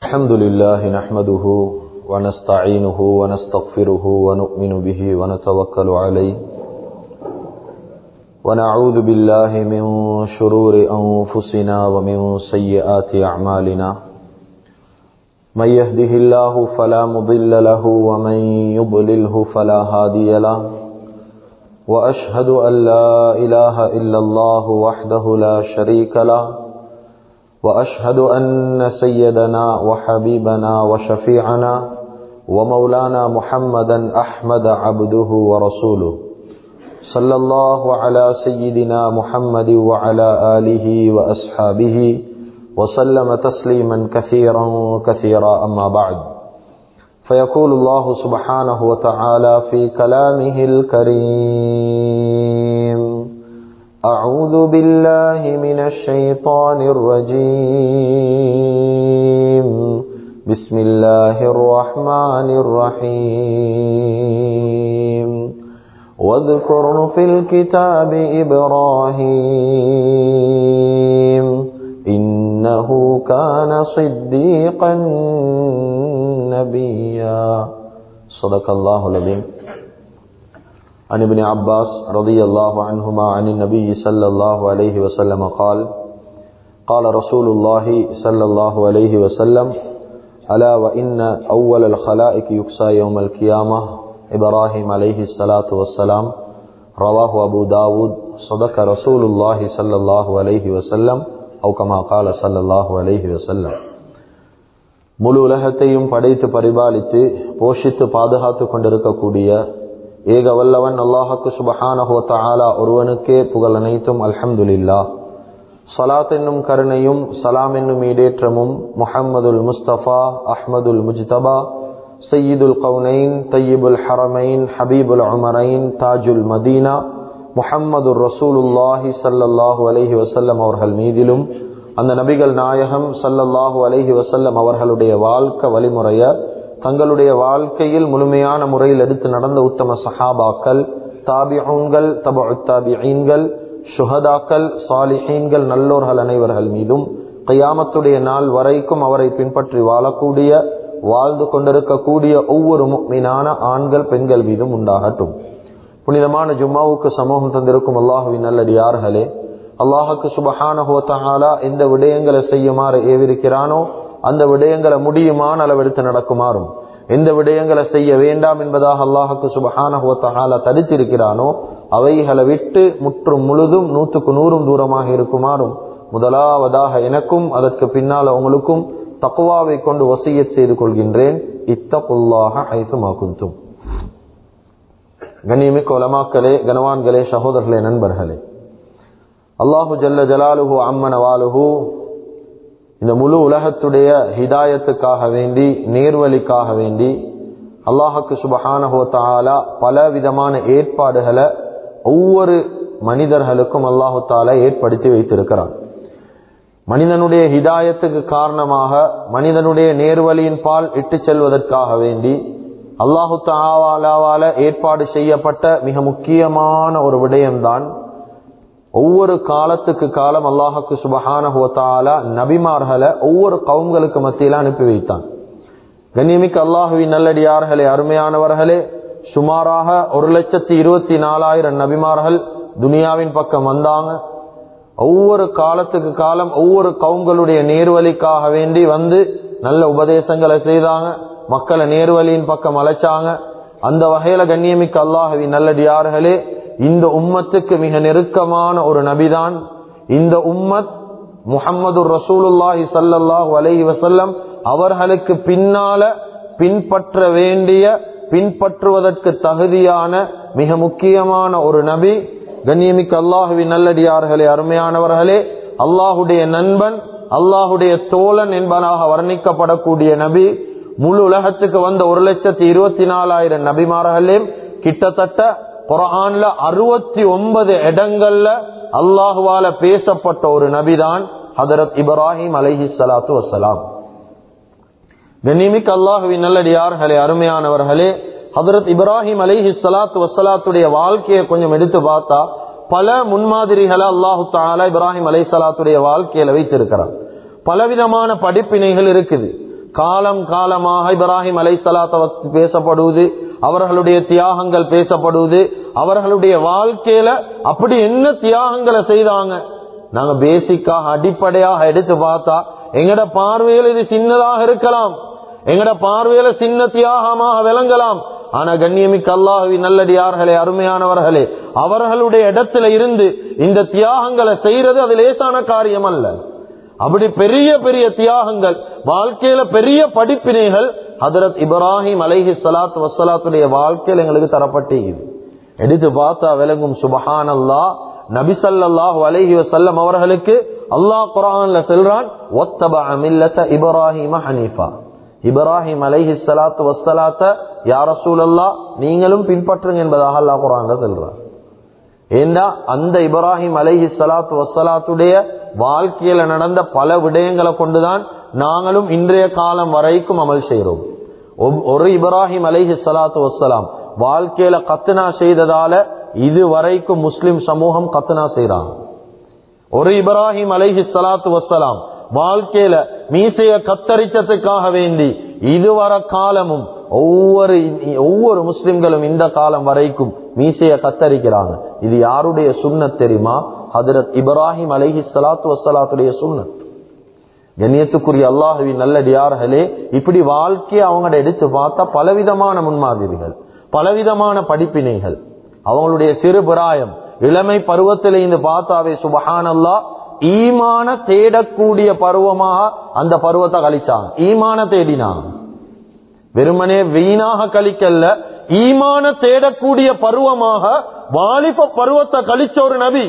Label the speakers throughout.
Speaker 1: الحمد لله نحمده ونستعينه ونستغفره ونؤمن به ونتوكل عليه ونعوذ بالله من شرور أنفسنا ومن سيئات أعمالنا من يهده الله فلا مضل له ومن يضلله فلا هادي له وأشهد أن لا إله إلا الله وحده لا شريك له وأشهد أن سيدنا وحبيبنا وشفيعنا ومولانا محمدا أحمد عبده ورسوله صلى الله على سيدنا محمد وعلى آله وأصحابه وسلم تسليما كثيرا كثيرا أما بعد فيقول الله سبحانه وتعالى في كلامه الكريم أعوذ بالله من الشيطان الرجيم بسم الله الرحمن الرحيم واذكر في الكتاب إبراهيم إنه كان صديقا نبيا صدق الله العظيم عن ابن عباس رضي الله عنهما عن النبي صلى الله عليه وسلم قال قال رسول الله صلى الله عليه وسلم ألا وإن أول الخلائق يكسى يوم القيامة إبراهيم عليه الصلاة والسلام رواه أبو داود صدق رسول الله صلى الله عليه وسلم أو كما قال صلى الله عليه وسلم முழு உலகத்தையும் படைத்து பரிபாலித்து போஷித்து பாதுகாத்து கொண்டிருக்கக்கூடிய ஏக வல்லவன் அல்லாஹுக்கு சுபஹானஹோத்தாலா ஒருவனுக்கே புகழ் அனைத்தும் அல்ஹம்துலில்லா சலாத் என்னும் கருணையும் சலாம் என்னும் ஈடேற்றமும் முஹம்மதுல் முஸ்தபா அஹ்மதுல் முஜ்தபா சையீதுல் கவுனைன் தையீபுல் ஹரமைன் ஹபீபுல் உமரைன் தாஜுல் மதீனா முஹம்மது ரசூலுல்லாஹி சல்லல்லாஹு அலஹி வசல்லம் அவர்கள் மீதிலும் அந்த நபிகள் நாயகம் சல்லல்லாஹு அலஹி வசல்லம் அவர்களுடைய வாழ்க்கை வழிமுறைய தங்களுடைய வாழ்க்கையில் முழுமையான முறையில் எடுத்து நடந்த உத்தம சஹாபாக்கள் தாபிஹூன்கள் தபு தாபிஈன்கள் சுஹதாக்கள் சாலிஹீன்கள் நல்லோர்கள் அனைவர்கள் மீதும் கையாமத்துடைய நாள் வரைக்கும் அவரை பின்பற்றி வாழக்கூடிய வாழ்ந்து கொண்டிருக்கக்கூடிய ஒவ்வொரு மீனான ஆண்கள் பெண்கள் மீதும் உண்டாகட்டும் புனிதமான ஜும்மாவுக்கு சமூகம் தந்திருக்கும் அல்லாஹுவின் நல்லடியார்களே அல்லாஹுக்கு சுபஹானஹோத்தாலா எந்த விடயங்களை செய்யுமாறு ஏவிருக்கிறானோ அந்த விடயங்களை முடியுமான அளவெடுத்து நடக்குமாறும் எந்த விடயங்களை செய்ய வேண்டாம் என்பதாக அல்லாஹுக்கு சுபஹானஹோத்தாலா தடுத்திருக்கிறானோ அவைகளை விட்டு முற்றும் முழுதும் நூற்றுக்கு நூறும் தூரமாக இருக்குமாறும் முதலாவதாக எனக்கும் அதற்கு பின்னால் உங்களுக்கும் தக்குவாவை கொண்டு வசியத் செய்து கொள்கின்றேன் இத்தகுல்லாக ஐசுமாக்குந்தும் கண்ணியமிக்க உலமாக்களே கனவான்களே சகோதரர்களே நண்பர்களே அல்லாஹு ஜல்ல ஜலாலுஹு அம்மனவாலுஹு இந்த முழு உலகத்துடைய ஹிதாயத்துக்காக வேண்டி நேர்வழிக்காக வேண்டி அல்லாஹுக்கு சுபஹானஹோ தாலா பல விதமான ஏற்பாடுகளை ஒவ்வொரு மனிதர்களுக்கும் அல்லாஹு தாலா ஏற்படுத்தி வைத்திருக்கிறான் மனிதனுடைய ஹிதாயத்துக்கு காரணமாக மனிதனுடைய நேர்வழியின் பால் இட்டு செல்வதற்காக வேண்டி அல்லாஹு தாவாலாவால ஏற்பாடு செய்யப்பட்ட மிக முக்கியமான ஒரு விடயம்தான் ஒவ்வொரு காலத்துக்கு காலம் அல்லாஹுக்கு சுபஹானஹுவத்தாலா நபிமார்களை ஒவ்வொரு கவுங்களுக்கு மத்தியில அனுப்பி வைத்தான் கண்ணியமிக்க அல்லாஹுவின் நல்லடியார்களே அருமையானவர்களே சுமாராக ஒரு லட்சத்தி இருபத்தி நாலாயிரம் நபிமார்கள் துனியாவின் பக்கம் வந்தாங்க ஒவ்வொரு காலத்துக்கு காலம் ஒவ்வொரு கவுங்களுடைய நேர்வழிக்காக வேண்டி வந்து நல்ல உபதேசங்களை செய்தாங்க மக்களை நேர்வழியின் பக்கம் அழைச்சாங்க அந்த வகையில கண்ணியமிக்க அல்லாஹுவின் நல்லடியார்களே இந்த உம்மத்துக்கு மிக நெருக்கமான ஒரு நபிதான் இந்த உம்மத் முகம்மது ரசூலுல்லாஹி சல்லாஹூ அலஹி வசல்லம் அவர்களுக்கு பின்னால பின்பற்ற வேண்டிய பின்பற்றுவதற்கு தகுதியான மிக முக்கியமான ஒரு நபி கண்ணியமிக்க அல்லாஹுவின் நல்லடியார்களே அருமையானவர்களே அல்லாஹுடைய நண்பன் அல்லாஹுடைய தோழன் என்பதாக வர்ணிக்கப்படக்கூடிய நபி முழு உலகத்துக்கு வந்த ஒரு லட்சத்தி இருபத்தி நாலாயிரம் நபிமார்களே கிட்டத்தட்ட குரான்ல அறுபத்தி ஒன்பது இடங்கள்ல அல்லாஹுவால பேசப்பட்ட ஒரு நபிதான் ஹதரத் இப்ராஹிம் அலஹி சலாத்து வசலாம் கண்ணிமிக் அல்லாஹுவின் நல்லடியார்களே அருமையானவர்களே ஹதரத் இப்ராஹிம் அலிஹி சலாத்து வசலாத்துடைய வாழ்க்கையை கொஞ்சம் எடுத்து பார்த்தா பல முன்மாதிரிகளை அல்லாஹு தாலா இப்ராஹிம் அலை சலாத்துடைய வாழ்க்கையில வைத்திருக்கிறார் பலவிதமான படிப்பினைகள் இருக்குது காலம் காலமாக இப்ராஹிம் அலை சலாத்த பேசப்படுவது அவர்களுடைய தியாகங்கள் பேசப்படுவது அவர்களுடைய வாழ்க்கையில அப்படி என்ன தியாகங்களை செய்தாங்க நாங்க பேசிக்காக அடிப்படையாக எடுத்து பார்த்தா எங்கட பார்வையில் இது சின்னதாக இருக்கலாம் எங்கட பார்வையில சின்ன தியாகமாக விளங்கலாம் ஆனா கண்ணியமிக்க அல்லாஹவி நல்லடியார்களே அருமையானவர்களே அவர்களுடைய இடத்துல இருந்து இந்த தியாகங்களை செய்யறது அது லேசான காரியம் அல்ல அப்படி பெரிய பெரிய தியாகங்கள் வாழ்க்கையில பெரிய படிப்பினைகள் ஹதரத் இப்ராஹிம் அலைஹி சலாத் வசலாத்துடைய வாழ்க்கையில் எங்களுக்கு தரப்பட்டீங்க எடுத்து பார்த்தா விளங்கும் சுபஹான் அல்லா நபிசல்லாஹு அலைஹி வசல்லம் அவர்களுக்கு அல்லாஹ் குரான்ல செல்றான் ஒத்தப மில்லத்த இப்ராஹிம ஹனீஃபா இப்ராஹிம் அலைஹி சலாத்து வசலாத்த யார சூழல்லா நீங்களும் பின்பற்றுங்க என்பதாக அல்லாஹ் குரான்ல செல்றான் ஏண்டா அந்த இப்ராஹிம் அலைஹி சலாத்து வசலாத்துடைய வாழ்க்கையில நடந்த பல விடயங்களை கொண்டுதான் நாங்களும் இன்றைய காலம் வரைக்கும் அமல் செய்கிறோம் ஒரு இப்ராஹிம் அலைஹி சலாத்து வசலாம் வாழ்க்கையில கத்துனா செய்ததால இது வரைக்கும் முஸ்லிம் சமூகம் கத்துனா செய்யறாங்க ஒரு இப்ராஹிம் அலைஹி சலாத்து வசலாம் வாழ்க்கையில மீசைய கத்தரிச்சதுக்காக வேண்டி இதுவர காலமும் ஒவ்வொரு ஒவ்வொரு முஸ்லிம்களும் இந்த காலம் வரைக்கும் மீசைய கத்தரிக்கிறாங்க இது யாருடைய சுண்ணத் தெரியுமா ஹதரத் இப்ராஹிம் அலைஹி சலாத்து வசலாத்துடைய சுண்ணத் கண்ணியத்துக்குரிய அல்லாஹுவின் நல்லடியார்களே இப்படி வாழ்க்கையை அவங்களோட எடுத்து பார்த்தா பலவிதமான முன்மாதிரிகள் பலவிதமான படிப்பினைகள் அவங்களுடைய சிறு பிராயம் இளமை பருவத்தில் இந்த பார்த்தாவே சுபஹானல்லா ஈமான தேடக்கூடிய பருவமாக அந்த பருவத்தை கழிச்சாங்க ஈமான தேடினாங்க வெறுமனே வீணாக கழிக்கல்ல ஈமான தேடக்கூடிய பருவமாக வாலிப பருவத்தை கழிச்ச ஒரு நபி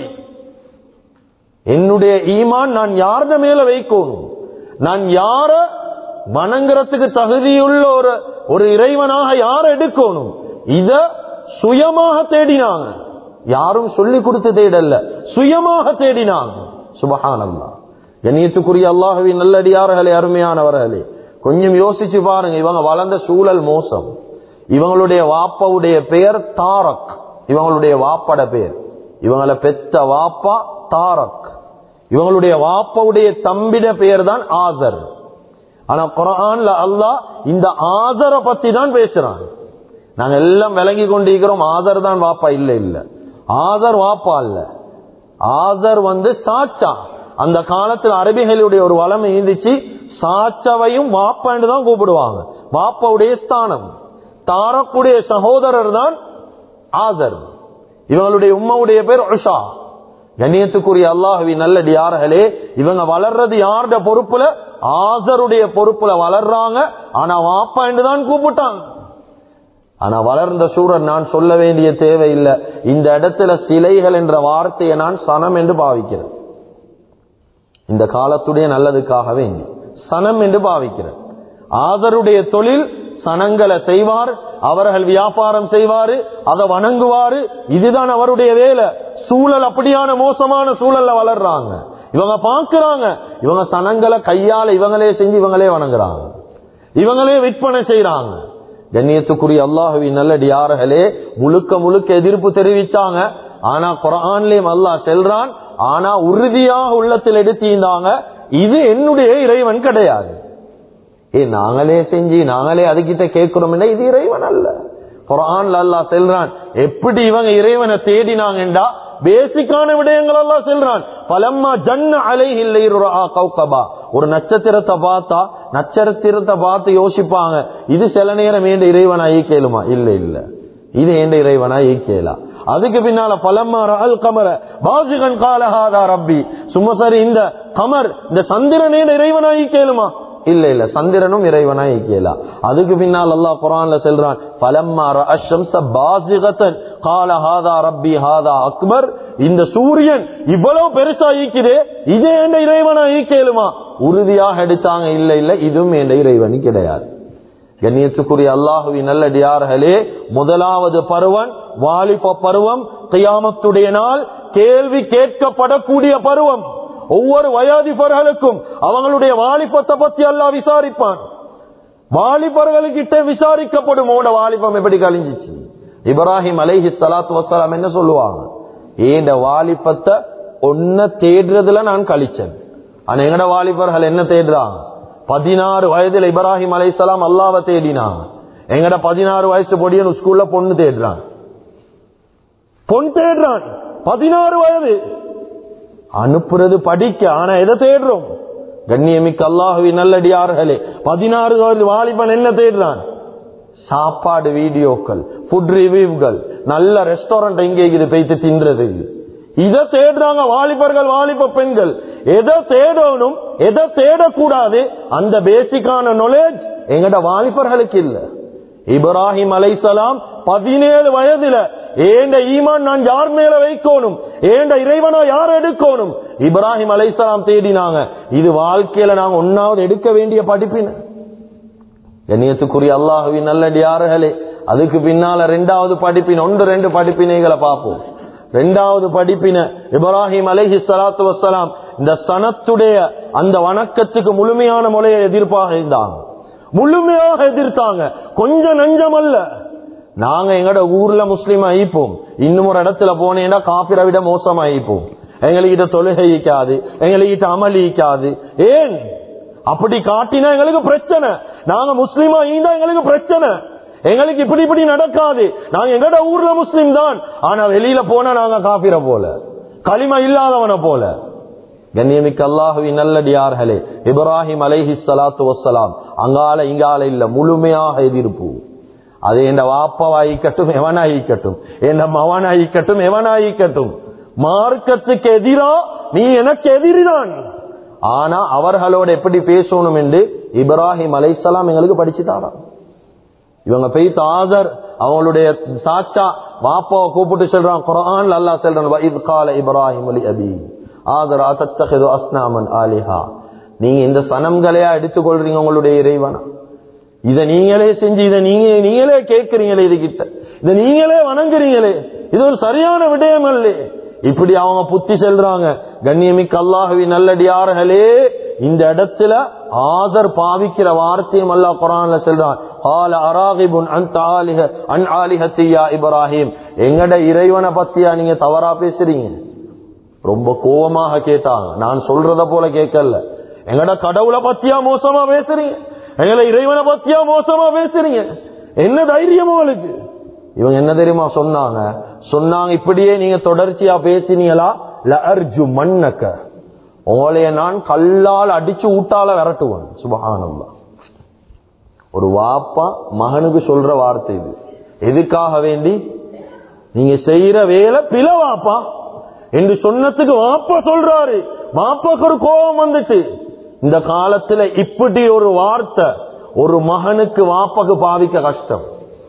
Speaker 1: என்னுடைய ஈமான் நான் யார்த மேல வைக்கணும் நான் யார வணங்குறதுக்கு தகுதியுள்ள ஒரு ஒரு இறைவனாக யார எடுக்கணும் இத சுயமாக தேடினாங்க யாரும் சொல்லி கொடுத்து தேடல்ல சுயமாக தேடினாங்க சுபஹானல்லா கண்ணியத்துக்குரிய அல்லாஹுவின் நல்லடியார்களே அருமையானவர்களே கொஞ்சம் யோசிச்சு பாருங்க இவங்க வளர்ந்த சூழல் மோசம் இவங்களுடைய வாப்பாவுடைய பெயர் தாரக் இவங்களுடைய வாப்பட பெயர் இவங்களை பெத்த வாப்பா தாரக் இவங்களுடைய வாப்பாவுடைய தம்பிட பெயர் தான் ஆதர் ஆனா குரான்ல அல்லாஹ் இந்த ஆதர பத்தி தான் பேசுறான் நாங்க எல்லாம் விளங்கி கொண்டிருக்கிறோம் ஆதர் தான் வாப்பா இல்ல இல்ல ஆதர் வாப்பா இல்ல ஆதர் வந்து சாச்சா அந்த காலத்தில் அரபிகளுடைய ஒரு வளமை இருந்துச்சு சாச்சவையும் வாப்பான்னு தான் கூப்பிடுவாங்க வாப்பாவுடைய ஸ்தானம் தாரக்குடைய சகோதரர் தான் ஆதர் இவங்களுடைய உம்மாவுடைய பேர் உஷா கண்ணியத்துக்குரிய அல்லாஹவி நல்லடியார்களே இவங்க வளர்றது யாருடைய பொறுப்புல ஆசருடைய பொறுப்புல வளர்றாங்க ஆனா வாப்பா என்று தான் கூப்பிட்டாங்க ஆனா வளர்ந்த சூரன் நான் சொல்ல வேண்டிய தேவையில்லை இந்த இடத்துல சிலைகள் என்ற வார்த்தையை நான் சனம் என்று பாவிக்கிறேன் இந்த காலத்துடைய நல்லதுக்காக வேண்டி சனம் என்று பாவிக்கிறேன் ஆதருடைய தொழில் சனங்களை செய்வார் அவர்கள் வியாபாரம் செய்வாரு அதை வணங்குவாரு இதுதான் அவருடைய வேலை சூழல் அப்படியான மோசமான சூழல்ல வளர்றாங்க இவங்க பாக்குறாங்க இவங்க சனங்களை கையால இவங்களே செஞ்சு இவங்களே வணங்குறாங்க இவங்களே விற்பனை செய்யறாங்க கண்ணியத்துக்குரிய அல்லாஹுவி நல்லடியார்களே முழுக்க முழுக்க எதிர்ப்பு தெரிவிச்சாங்க ஆனா குரான்லயும் அல்லாஹ் செல்றான் ஆனா உறுதியாக உள்ளத்தில் எடுத்திருந்தாங்க இது என்னுடைய இறைவன் கிடையாது ஏ நாங்களே செஞ்சு நாங்களே அதுகிட்ட கேட்கிறோம் இது இறைவன் அல்ல குரான்ல அல்லா செல்றான் எப்படி இவங்க இறைவனை தேடினாங்கண்டா பேசிக்கான விடயங்கள் எல்லாம் செல்றான் பலம்மா ஜன்ன அலை இல்லை கௌகபா ஒரு நட்சத்திரத்தை பார்த்தா நட்சத்திரத்தை பார்த்து யோசிப்பாங்க இது சில நேரம் ஏண்ட இறைவனா ஈக்கேலுமா இல்ல இல்ல இது ஏண்ட இறைவனா ஈக்கேலா அதுக்கு பின்னால பலம்மா அல் கமர பாசிகன் காலஹாதா ரப்பி சும்மா சரி இந்த கமர் இந்த சந்திரனே இறைவனா ஈக்கேலுமா இல்ல இல்ல சந்திரனும் இறைவனா இயக்கியலா அதுக்கு பின்னால் அல்லாஹ் குரான்ல செல்றான் பலம்மா அஷம்ச பாசிகத்தன் கால ஹாதா ரப்பி ஹாதா அக்பர் இந்த சூரியன் இவ்வளவு பெருசா ஈக்குது இதே என்ற இறைவனா ஈக்கலுமா உறுதியாக எடுத்தாங்க இல்ல இல்ல இதுவும் என்ற இறைவன் கிடையாது கண்ணியத்துக்குரிய அல்லாஹுவி நல்லடியார்களே முதலாவது பருவம் வாலிப பருவம் கியாமத்துடைய நாள் கேள்வி கேட்கப்படக்கூடிய பருவம் ஒவ்வொரு வயோதிபர்களுக்கும் அவங்களுடைய வாலிபத்தை பத்தி எல்லாம் விசாரிப்பான் வாலிபர்களுக்கிட்ட விசாரிக்கப்படும் உங்களோட வாலிபம் எப்படி கழிஞ்சிச்சு இப்ராஹிம் அலைஹி சலாத்து வசலாம் என்ன சொல்லுவாங்க ஏண்ட வாலிபத்தை ஒன்ன தேடுறதுல நான் கழிச்சேன் ஆனா எங்கட வாலிபர்கள் என்ன தேடுறாங்க பதினாறு வயதுல இப்ராஹிம் அலைசலாம் அல்லாவை தேடினாங்க எங்கட பதினாறு வயசு பொடியன் ஸ்கூல்ல பொண்ணு தேடுறான் பொன் தேடுறான் பதினாறு வயது அனுப்புறது படிக்க ஆனா எதை தேடுறோம் கண்ணியமிக்க அல்லாஹுவி நல்லடியார்களே பதினாறு வயது வாலிபன் என்ன தேடுறான் சாப்பாடு வீடியோக்கள் ஃபுட் ரிவ்யூகள் நல்ல ரெஸ்டாரண்ட் எங்கே இது போய்த்து தின்றது இதை தேடுறாங்க வாலிபர்கள் வாலிப பெண்கள் எதை தேடணும் எதை தேடக்கூடாது அந்த பேசிக்கான நாலேஜ் எங்கட வாலிபர்களுக்கு இல்ல இப்ராஹிம் அலைசலாம் பதினேழு வயதுல ஏண்ட ஈமான் நான் யார் மேல வைக்கணும் ஏண்ட இறைவனா யார் எடுக்கணும் இப்ராஹிம் அலைசலாம் தேடினாங்க இது வாழ்க்கையில நாங்க ஒன்னாவது எடுக்க வேண்டிய படிப்பின கண்ணியத்துக்குரிய அல்லாஹுவின் நல்லடியார்களே அதுக்கு பின்னால ரெண்டாவது படிப்பின் ஒன்று ரெண்டு படிப்பினைகளை பார்ப்போம் ரெண்டாவது படிப்பின இப்ராஹிம் அலைஹி சலாத்து வசலாம் இந்த சனத்துடைய அந்த வணக்கத்துக்கு முழுமையான முறையை எதிர்ப்பாக இருந்தாங்க முழுமையாக எதிர்த்தாங்க கொஞ்சம் நஞ்சம் அல்ல நாங்க எங்கட ஊர்ல முஸ்லீம் ஆயிப்போம் இன்னும் ஒரு இடத்துல போனேன்னா காப்பிரை விட மோசம் ஆயிப்போம் எங்கள்கிட்ட தொழுகைக்காது எங்கள்கிட்ட அமளிக்காது ஏன் அப்படி காட்டினா எங்களுக்கு பிரச்சனை நாங்க முஸ்லீமா இருந்தா எங்களுக்கு பிரச்சனை எங்களுக்கு இப்படி இப்படி நடக்காது நாங்க எங்கட ஊர்ல முஸ்லீம் தான் ஆனா வெளியில போனா நாங்க காபிர போல களிமா இல்லாதவன போல கண்ணியமிக்க அல்லாஹுவி நல்லடியார்களே இப்ராஹிம் அலைஹி சலாத்து வசலாம் அங்கால இங்கால இல்ல முழுமையாக எதிர்ப்பு அது என் வாப்பவாயிக்கட்டும் எவனாயிக்கட்டும் என் மவனாயிக்கட்டும் எவனாயிக்கட்டும் மார்க்கத்துக்கு எதிரா நீ எனக்கு எதிரிதான் ஆனா அவர்களோட எப்படி பேசணும் என்று இப்ராஹிம் அலைசலாம் எங்களுக்கு படிச்சு தாரா இவங்க போய் தாதர் அவங்களுடைய சாச்சா வாப்பாவை கூப்பிட்டு சொல்றான் குரான் அல்லா சொல்றான் இது கால இப்ராஹிம் அலி அபி ஆதர் அத்தத்தகது அஸ்னாமன் ஆலிஹா நீங்க இந்த சனம்களையா எடுத்துக்கொள்றீங்க உங்களுடைய இறைவனா இத நீங்களே செஞ்சு இதை நீங்க நீங்களே கேட்கறீங்களே இது கிட்ட இதை நீங்களே வணங்குறீங்களே இது ஒரு சரியான விடயம் அல்லே இப்படி அவங்க புத்தி செல்றாங்க கண்ணியமிக்க அல்லாஹவி நல்லடியார்களே இந்த இடத்துல ஆதர் பாவிக்கிற வார்த்தையும் அல்லா குரான்ல சொல்றான் ஆல அராகிபுன் அந்த ஆலிஹ அன் ஆலிஹத்தியா இப்ராஹிம் எங்கட இறைவனை பத்தியா நீங்க தவறா பேசுறீங்க ரொம்ப கோபமாக கேட்டாங்க நான் சொல்றத போல கேட்கல எங்கட கடவுளை பத்தியா மோசமா பேசுறீங்க எங்களை இறைவனை பத்தியா மோசமா பேசுறீங்க என்ன தைரியம் உங்களுக்கு இவங்க என்ன தெரியுமா சொன்னாங்க சொன்னாங்க இப்படியே நீங்க தொடர்ச்சியா பேசினீங்களா லர்ஜு மண்ணக்க உங்களைய நான் கல்லால் அடிச்சு ஊட்டால விரட்டுவேன் சுபகானந்தா ஒரு வாப்பா மகனுக்கு சொல்ற வார்த்தை இது எதுக்காக வேண்டி நீங்க செய்யற வேலை பில வாப்பா என்று சொன்னதுக்கு வாப்பா சொல்றாரு வாப்பாக்கு ஒரு கோபம் வந்துச்சு இந்த காலத்துல இப்படி ஒரு வார்த்தை ஒரு மகனுக்கு வாப்பாக்கு பாவிக்க கஷ்டம்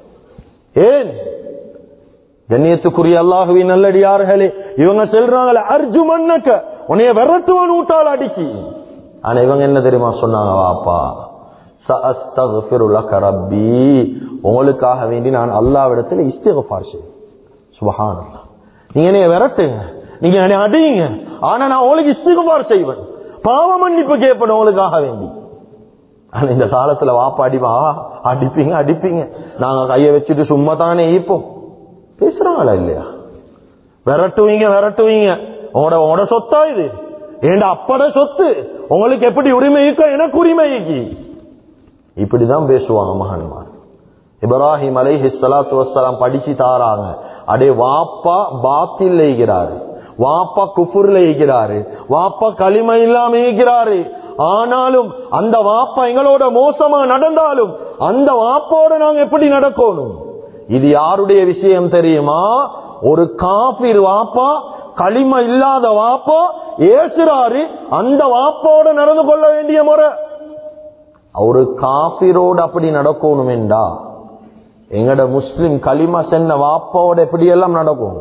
Speaker 1: ஏன் கண்ணியத்துக்குரிய அல்லாஹுவின் நல்லடியார்களே இவங்க சொல்றாங்களே அர்ஜு மண்ணக்க உன்னைய விரட்டுவான் ஊட்டால் அடிக்கி ஆனா இவங்க என்ன தெரியுமா சொன்னாங்க வாப்பா ரப்பி உங்களுக்காக வேண்டி நான் அல்லாவிடத்துல இஸ்திகபார் செய்வேன் சுபஹானல்லா நீங்க என்னைய விரட்டுங்க நீங்க என்னை அடியுங்க ஆனா நான் உங்களுக்கு இஸ்திகபார் செய்வேன் பாவ மன்னிப்பு கேட்பேன் உங்களுக்காக வேண்டி ஆனா இந்த காலத்துல வாப்பா அடிப்பா அடிப்பீங்க அடிப்பீங்க நாங்க கைய வச்சுட்டு சும்மா தானே ஈப்போம் பேசுறாங்களா இல்லையா விரட்டுவீங்க விரட்டுவீங்க உங்களோட உங்களோட சொத்தா இது ஏண்ட அப்பட சொத்து உங்களுக்கு எப்படி உரிமை இருக்கோ எனக்கு உரிமை இருக்கு இப்படிதான் பேசுவாங்க மகன்மார் இப்ராஹிம் அலைஹி ஸலாத்து வஸ்ஸலாம் படிச்சு தாராங்க அடே வாப்பா பாத்தில் இருக்கிறாரு வாப்பா குஃபுர்ல இருக்கிறாரு வாப்பா களிமை இல்லாம இருக்கிறாரு ஆனாலும் அந்த வாப்பா எங்களோட மோசமா நடந்தாலும் அந்த வாப்போட நாங்க எப்படி நடக்கணும் இது யாருடைய விஷயம் தெரியுமா ஒரு காபிர் வாப்பா களிம இல்லாத வாப்பா ஏசுறாரு அந்த வாப்போட நடந்து கொள்ள வேண்டிய முறை ஒரு காபிரோடு அப்படி நடக்கணும் என்றா எங்கட முஸ்லிம் களிமா சென்ன வாப்பாவோட எப்படி எல்லாம் நடக்கும்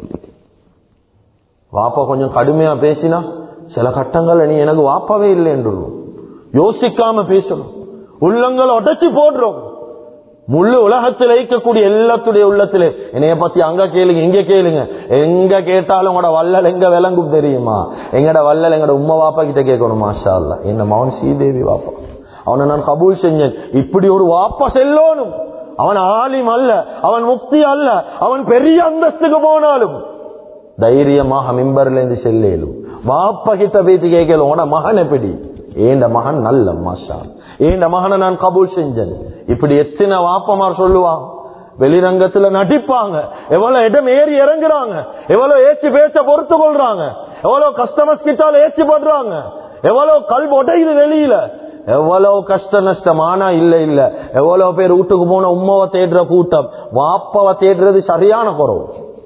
Speaker 1: வாப்பா கொஞ்சம் கடுமையா பேசினா சில கட்டங்கள்ல நீ எனக்கு வாப்பாவே இல்லை என்று யோசிக்காம பேசணும் உள்ளங்கள் உடச்சி போடுறோம் முழு உலகத்தில் இருக்கக்கூடிய எல்லாத்துடைய உள்ளத்திலே என்னைய பத்தி அங்க கேளுங்க இங்க கேளுங்க எங்க கேட்டாலும் உங்களோட வள்ளல் எங்க விளங்கும் தெரியுமா எங்கட வள்ளல் எங்கட உம்மா வாப்பா கிட்ட கேட்கணும் மாஷா அல்ல என்ன மகன் ஸ்ரீதேவி வாப்பா அவனை நான் கபூல் செஞ்சேன் இப்படி ஒரு வாப்பா செல்லோனும் அவன் ஆலிம் அல்ல அவன் முக்தி அல்ல அவன் பெரிய அந்தஸ்துக்கு போனாலும் தைரியமாக மிம்பர்ல இருந்து செல்லேலும் வாப்பா கிட்ட பேசி கேட்கலும் உன மகன் எப்படி ஏண்ட மகன் நல்ல மாஷா ஏண்ட மகனை நான் கபூல் செஞ்சேன் இப்படி எத்தனை வாப்பமார் சொல்லுவாங்க வெளிரங்கத்துல நடிப்பாங்க எவ்வளவு இடம் ஏறி இறங்குறாங்க எவ்வளவு ஏச்சு பேச்ச பொறுத்து கொள்றாங்க எவ்வளவு கஸ்டமர்ஸ் கிட்டால ஏச்சு படுறாங்க எவ்வளவு கல் உடையுது வெளியில எவ்வளவு கஷ்ட நஷ்டம் ஆனா இல்ல இல்ல எவ்வளவு பேர் வீட்டுக்கு போன உம்மாவை தேடுற கூட்டம் வாப்பாவை தேடுறது சரியான குறவு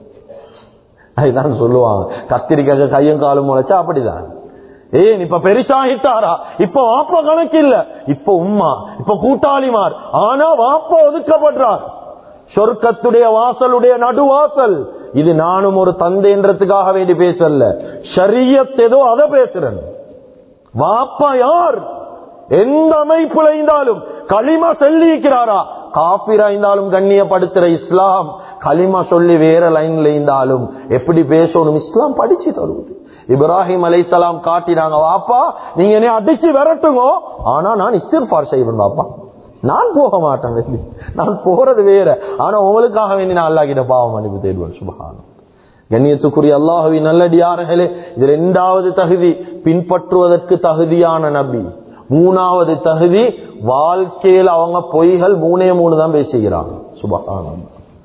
Speaker 1: அதுதான் சொல்லுவாங்க கத்திரிக்காய் கையும் காலும் முளைச்சா அப்படிதான் ஏன் இப்ப பெருசாகிட்டாரா இப்ப வாப்பா கணக்கு இல்ல இப்ப உம்மா இப்ப கூட்டாளிமார் ஆனா வாப்பா ஒதுக்கப்படுறார் சொர்க்கத்துடைய வாசலுடைய நடுவாசல் இது நானும் ஒரு தந்தைன்றதுக்காக வேண்டி பேசல ஷரியத் ஏதோ அதை பேசுறேன் வாப்பா யார் எந்த அமைப்புல இருந்தாலும் களிமா சொல்லி இருக்கிறாரா காபிரா இருந்தாலும் கண்ணியப்படுத்துற இஸ்லாம் களிமா சொல்லி வேற லைன்ல இருந்தாலும் எப்படி பேசணும் இஸ்லாம் படிச்சு தருவது இப்ராஹிம் அலைசலாம் காட்டினாங்க வாப்பா நீங்க என்ன அடிச்சு விரட்டுங்க ஆனா நான் இஸ்திர்பார் செய்வேன் பாப்பா நான் போக மாட்டேன் வெளியே நான் போறது வேற ஆனா உங்களுக்காக வேண்டி நான் அல்லாஹ் கிட்ட பாவம் மன்னிப்பு தேடுவேன் சுபகானம் கண்ணியத்துக்குரிய அல்லாஹுவி நல்லடியார்களே இது இரண்டாவது தகுதி பின்பற்றுவதற்கு தகுதியான நபி மூணாவது தகுதி வாழ்க்கையில் அவங்க பொய்கள் மூணே மூணு தான் பேசுகிறாங்க சுபகானம்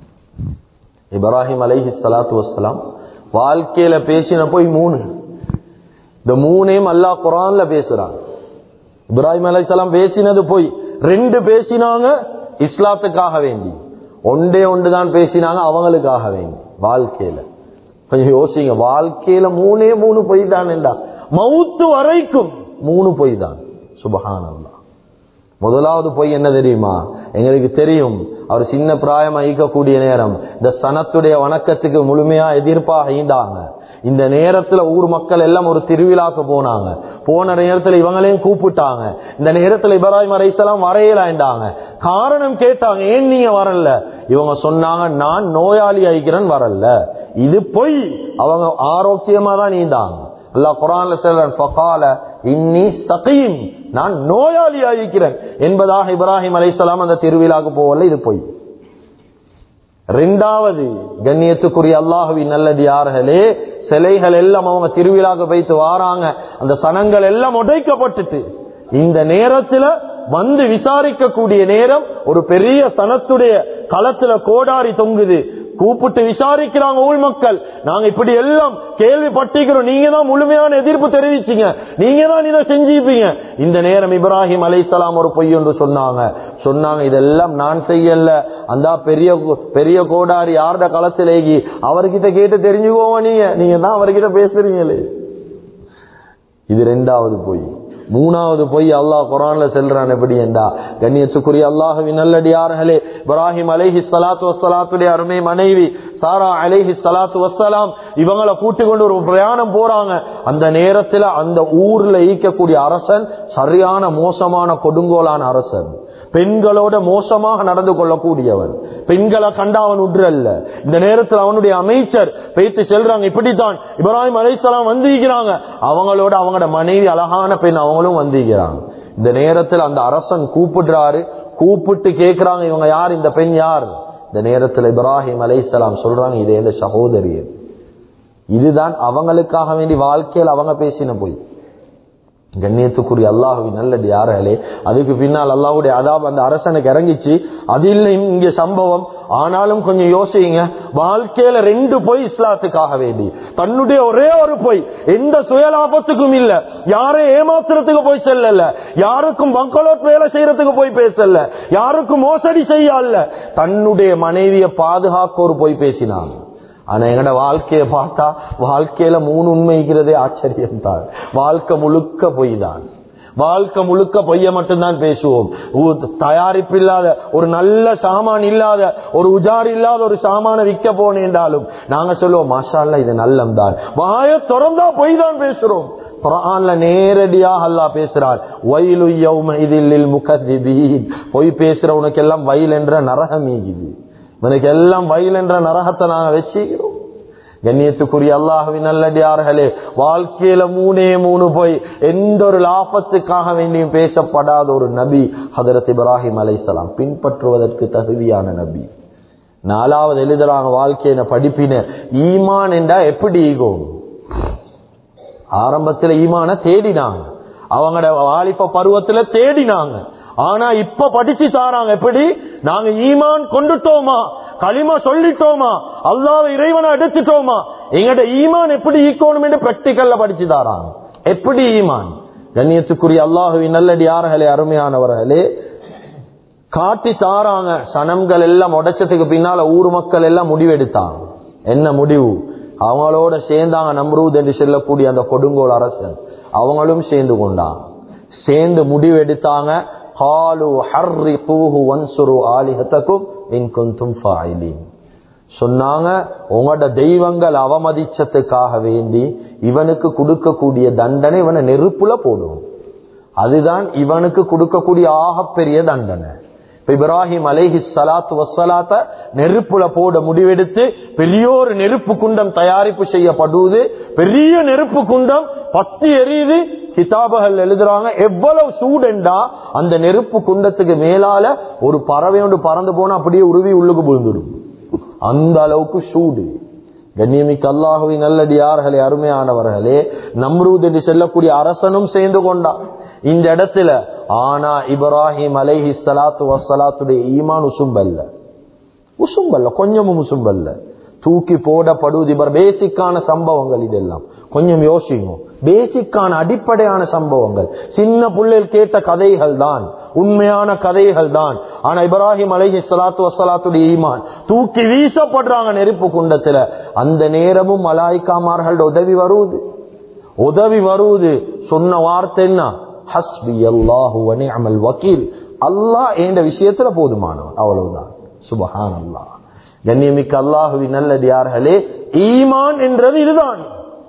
Speaker 1: இப்ராஹிம் அலைஹி ஸலாத்து வஸ்ஸலாம் வாழ்க்கையில பேசின போய் மூணு இந்த மூணையும் அல்லாஹ் குரான்ல பேசுறாங்க இப்ராஹிம் அலைஹிஸ்ஸலாம் பேசினது போய் ரெண்டு பேசினாங்க இஸ்லாத்துக்காக வேண்டி ஒன்றே ஒன்று தான் பேசினாங்க அவங்களுக்காக வேண்டி வாழ்க்கையில கொஞ்சம் யோசிங்க வாழ்க்கையில மூணே மூணு பொய் தான் மவுத்து வரைக்கும் மூணு பொய் தான் சுபஹானல்லா முதலாவது பொய் என்ன தெரியுமா எங்களுக்கு தெரியும் அவர் சின்ன பிராயம் ஈக்கக்கூடிய நேரம் இந்த சனத்துடைய வணக்கத்துக்கு முழுமையா எதிர்ப்பாக ஈண்டாங்க இந்த நேரத்துல ஊர் மக்கள் எல்லாம் ஒரு திருவிழாக்கு போனாங்க போன நேரத்துல இவங்களையும் கூப்பிட்டாங்க இந்த நேரத்துல இப்ராஹிம் அலைசலாம் வரையலாண்டாங்க காரணம் கேட்டாங்க ஏன் நீங்க வரல இவங்க சொன்னாங்க நான் நோயாளி ஆயிக்கிறேன் வரல இது பொய் அவங்க ஆரோக்கியமா தான் நீந்தாங்க அல்லாஹ் குரான்ல சொல்றான் ஃபகால இன்னி சகீம் நான் நோயாளி ஆகிக்கிறேன் என்பதாக இப்ராஹிம் அலைசலாம் அந்த திருவிழாக்கு போகல இது பொய் ரெண்டாவது கண்ணியத்துக்குரிய அல்லாஹுவின் நல்லது யார்களே சிலைகள் எல்லாம் அவங்க திருவிழாக்கு வைத்து வாராங்க அந்த சனங்கள் எல்லாம் உடைக்கப்பட்டுட்டு இந்த நேரத்துல வந்து விசாரிக்கக்கூடிய நேரம் ஒரு பெரிய சனத்துடைய களத்துல கோடாரி தொங்குது கூப்பிட்டு விசாரிக்கிறாங்க ஊழ் மக்கள் நாங்க இப்படி எல்லாம் கேள்விப்பட்டிருக்கிறோம் நீங்க தான் முழுமையான எதிர்ப்பு தெரிவிச்சீங்க நீங்க தான் இதை செஞ்சிருப்பீங்க இந்த நேரம் இப்ராஹிம் அலைசலாம் ஒரு பொய் ஒன்று சொன்னாங்க சொன்னாங்க இதெல்லாம் நான் செய்யல அந்த பெரிய பெரிய கோடாரி யார்ட களத்திலேகி அவர்கிட்ட கேட்டு தெரிஞ்சுக்கோங்க நீங்க நீங்க தான் அவர்கிட்ட பேசுறீங்களே இது ரெண்டாவது பொய் மூணாவது பொய் அல்லாஹ் குரான்ல செல்றான் எப்படி என்றா கண்ணியத்துக்குரிய அல்லாஹுவின் நல்லடியார்களே இப்ராஹிம் அலைஹி சலாத்து வசலாத்துடைய அருமை மனைவி சாரா அலைஹி சலாத்து வசலாம் இவங்களை கூட்டி கொண்டு ஒரு பிரயாணம் போறாங்க அந்த நேரத்துல அந்த ஊர்ல ஈக்கக்கூடிய அரசன் சரியான மோசமான கொடுங்கோலான அரசன் பெண்களோட மோசமாக நடந்து கொள்ளக்கூடியவன் பெண்களை கண்ட அவன் உற்றல்ல இந்த நேரத்தில் அவனுடைய அமைச்சர் பேத்து செல்றாங்க இப்படித்தான் இப்ராஹிம் அலைசலாம் வந்திருக்கிறாங்க அவங்களோட அவங்களோட மனைவி அழகான பெண் அவங்களும் வந்திருக்கிறாங்க இந்த நேரத்தில் அந்த அரசன் கூப்பிடுறாரு கூப்பிட்டு கேட்கிறாங்க இவங்க யார் இந்த பெண் யார் இந்த நேரத்தில் இப்ராஹிம் அலைசலாம் சொல்றாங்க இதே இந்த சகோதரியர் இதுதான் அவங்களுக்காக வேண்டி வாழ்க்கையில் அவங்க பேசின போய் கண்ணியத்துக்குரிய அல்லாஹுவின் நல்லது யாராலே அதுக்கு பின்னால் அல்லாஹுடைய அதாப் அந்த அரசனுக்கு இறங்கிச்சு அது இல்லை இங்க சம்பவம் ஆனாலும் கொஞ்சம் யோசிங்க வாழ்க்கையில ரெண்டு பொய் இஸ்லாத்துக்காக வேண்டி தன்னுடைய ஒரே ஒரு பொய் எந்த சுயலாபத்துக்கும் இல்ல யாரை ஏமாத்துறதுக்கு போய் செல்லல யாருக்கும் பங்களோட் வேலை செய்யறதுக்கு போய் பேசல யாருக்கும் மோசடி செய்யல தன்னுடைய மனைவியை பாதுகாக்க ஒரு பொய் பேசினாங்க ஆனா எங்கட வாழ்க்கைய பார்த்தா வாழ்க்கையில மூணு உண்மைக்கிறதே ஆச்சரியம் தான் வாழ்க்கை முழுக்க பொய் தான் வாழ்க்கை முழுக்க பொய்ய மட்டும்தான் பேசுவோம் தயாரிப்பு இல்லாத ஒரு நல்ல சாமான் இல்லாத ஒரு உஜார் இல்லாத ஒரு சாமான விற்க போனேன்றாலும் நாங்க சொல்லுவோம் மாஷால்ல இது நல்லம் தான் வாய திறந்தா பொய் தான் பேசுறோம் குரான்ல நேரடியாக அல்லா பேசுறார் வயலு யௌம இதில் முகதிபீன் பொய் பேசுற உனக்கு எல்லாம் வயல் என்ற நரகம் ஈகுது இவனுக்கு எல்லாம் வயல் என்ற நரகத்தை நாங்க வச்சுக்கிறோம் கண்ணியத்துக்குரிய அல்லாஹுவின் நல்லடியார்களே வாழ்க்கையில மூணே மூணு போய் எந்த ஒரு லாபத்துக்காக வேண்டியும் பேசப்படாத ஒரு நபி ஹதரத் இப்ராஹிம் அலைசலாம் பின்பற்றுவதற்கு தகுதியான நபி நாலாவது எழுதுறாங்க வாழ்க்கையின படிப்பின ஈமான் என்றா எப்படி ஈகோம் ஆரம்பத்தில் ஈமான தேடினாங்க அவங்களோட வாலிப பருவத்துல தேடினாங்க ஆனா இப்ப படிச்சு தாராங்க எப்படி நாங்க ஈமான் கொண்டுட்டோமா களிமா சொல்லிட்டோமா அல்லாஹ் இறைவனை எடுத்துட்டோமா எங்கட ஈமான் எப்படி ஈக்கணும் என்று பிராக்டிக்கல்ல படிச்சு தாராங்க எப்படி ஈமான் கண்ணியத்துக்குரிய அல்லாஹுவின் நல்லடியார்களே அருமையானவர்களே காட்டி தாராங்க சனம்கள் எல்லாம் உடைச்சதுக்கு பின்னால ஊர் மக்கள் எல்லாம் முடிவெடுத்தாங்க என்ன முடிவு அவங்களோட சேர்ந்தாங்க நம்ரூத் என்று சொல்லக்கூடிய அந்த கொடுங்கோல் அரசன் அவங்களும் சேர்ந்து கொண்டாங்க சேர்ந்து முடிவெடுத்தாங்க ஹாலு ஹர்ரி பூஹு வன்சுரு ஆலிஹத்தக்கும் இன் குந்தும் ஃபாயிலீன் சொன்னாங்க உங்களோட தெய்வங்கள் அவமதிச்சதுக்காக வேண்டி இவனுக்கு கொடுக்கக்கூடிய தண்டனை இவனை நெருப்புல போடும் அதுதான் இவனுக்கு கொடுக்கக்கூடிய ஆகப்பெரிய தண்டனை இப்ப இப்ராஹிம் அலைஹி சலாத்து வசலாத்த நெருப்புல போட முடிவெடுத்து பெரிய ஒரு நெருப்பு குண்டம் தயாரிப்பு செய்யப்படுவது பெரிய நெருப்பு குண்டம் பத்து எரியுது கிதாபகள் எழுதுறாங்க எவ்வளவு சூடெண்டா அந்த நெருப்பு குண்டத்துக்கு மேலால ஒரு பறவை ஒன்று பறந்து போனா அப்படியே உருவி உள்ளுக்கு விழுந்துடும் அந்த அளவுக்கு சூடு கண்ணியமிக்க அல்லாஹுவை நல்லடியார்களே அருமையானவர்களே நம்ரூத் என்று செல்லக்கூடிய அரசனும் சேர்ந்து கொண்டான் இந்த இடத்துல ஆனா இப்ராஹிம் அலைஹி சலாத்து வசலாத்துடைய ஈமான் உசும்பல்ல உசும்பல்ல கொஞ்சமும் உசும்பல்ல தூக்கி போடப்படுவது இவர் பேசிக்கான சம்பவங்கள் இதெல்லாம் கொஞ்சம் யோசிங்க பேசிக்கான அடிப்படையான சம்பவங்கள் சின்ன புள்ளில் கேட்ட கதைகள் தான் உண்மையான கதைகள் தான் ஆனா இப்ராஹிம் அலைஹி சலாத்து வசலாத்துடைய ஈமான் தூக்கி வீசப்படுறாங்க நெருப்பு குண்டத்துல அந்த நேரமும் மலாய்க்காமார்கள் உதவி வருவது உதவி வருவது சொன்ன வார்த்தை என்ன ஹஸ்பி அல்லாஹு வனிஅமல் வக்கீல் அல்லாஹ் என்ற விஷயத்துல போதுமானவன் அவ்வளவுதான் சுபஹான் அல்லாஹ் கண்ணியமிக்க அல்லாஹுவின் நல்லடியார்களே ஈமான் என்றது இதுதான்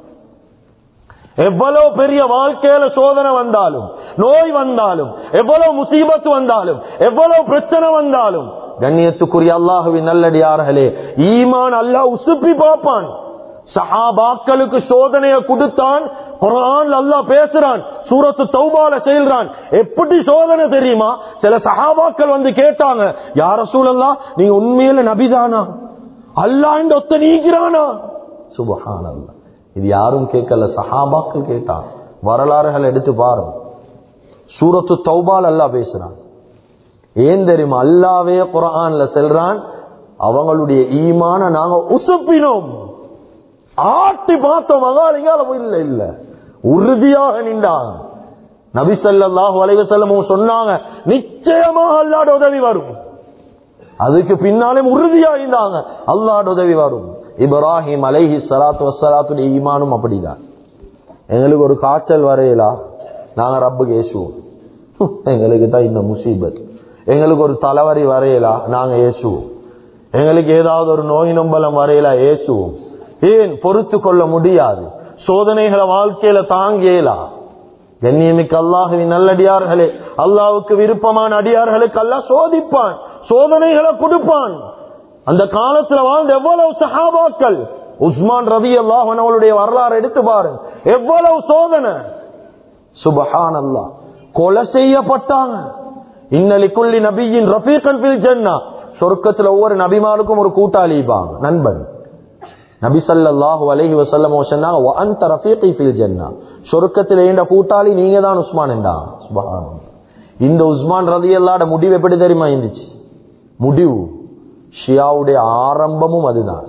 Speaker 1: எவ்வளவு பெரிய வாழ்க்கையில சோதனை வந்தாலும் நோய் வந்தாலும் எவ்வளவு முசீபத்து வந்தாலும் எவ்வளவு பிரச்சனை வந்தாலும் கண்ணியத்துக்குரிய அல்லாஹுவின் நல்லடியார்களே ஈமான் அல்லாஹ் உசுப்பி பார்ப்பான் சஹாபாக்களுக்கு சோதனையை கொடுத்தான் குரான் அல்லாஹ் பேசுறான் சூரத்து தௌபால செய்கிறான் எப்படி சோதனை தெரியுமா சில சஹாபாக்கள் வந்து கேட்டாங்க யார சூழல்லா நீங்க உண்மையில நபிதானா அல்லா இந்த ஒத்த நீக்கிறானா சுபஹான் அல்லா இது யாரும் கேட்கல சஹாபாக்கள் கேட்டான் வரலாறுகள் எடுத்து பாருங்க சூரத்து தௌபால் அல்லா பேசுறான் ஏன் தெரியுமா அல்லாவே குரான்ல செல்றான் அவங்களுடைய ஈமான நாங்க உசுப்பினோம் ஆட்டி பார்த்தோம் மகாலிங்கால இல்ல இல்ல உறுதியாக நின்றாங்க நபி ஸல்லல்லாஹு அலைஹி வஸல்லம் சொன்னாங்க நிச்சயமாக அல்லாஹ்ட உதவி வரும் அதுக்கு பின்னாலே உறுதியா இருந்தாங்க அல்லாஹ்ட உதவி வரும் இப்ராஹிம் அலைஹி ஸலாத்து வஸ்ஸலாத்துடைய ஈமானும் அப்படிதான் எங்களுக்கு ஒரு காய்ச்சல் வரையலா நாங்க ரப்புக்கு ஏசுவோம் எங்களுக்கு தான் இந்த முசீபத் எங்களுக்கு ஒரு தலைவரி வரையலா நாங்க ஏசுவோம் எங்களுக்கு ஏதாவது ஒரு நோய் நம்பலம் வரையலா ஏசுவோம் ஏன் பொறுத்து கொள்ள முடியாது சோதனைகளை வாழ்க்கையில தாங்கேலா கண்ணியமிக்க அல்லாஹுவின் நல்லடியார்களே அல்லாவுக்கு விருப்பமான அடியார்களுக்கு அல்லாஹ் சோதிப்பான் சோதனைகளை கொடுப்பான் அந்த காலத்துல வாழ்ந்த எவ்வளவு சஹாபாக்கள் உஸ்மான் ரவி அல்லாஹ் அவளுடைய வரலாறு எடுத்து பாருங்க எவ்வளவு சோதனை சுபஹான் அல்லாஹ் கொலை செய்யப்பட்டாங்க இன்னலிக்குள்ளி நபியின் ரஃபீகன் ஃபில் ஜன்னா சொர்க்கத்துல ஒவ்வொரு நபிமாருக்கும் ஒரு கூட்டாளி இருப்பாங்க நண்பன் நபி ஸல்லல்லாஹு அலைஹி வஸல்லம் சொன்னாங்க வ அன்த ரஃபீகி ஃபில் ஜன்னா சொர்க்கத்தில் ஏண்ட கூட்டாளி நீங்க தான் உஸ்மான் என்றா சுப்ஹானல்லாஹ் இந்த உஸ்மான் ரலியல்லாஹு முடிவு எப்படி தெரியுமா இருந்துச்சு முடிவு ஷியாவுடைய ஆரம்பமும் அதுதான்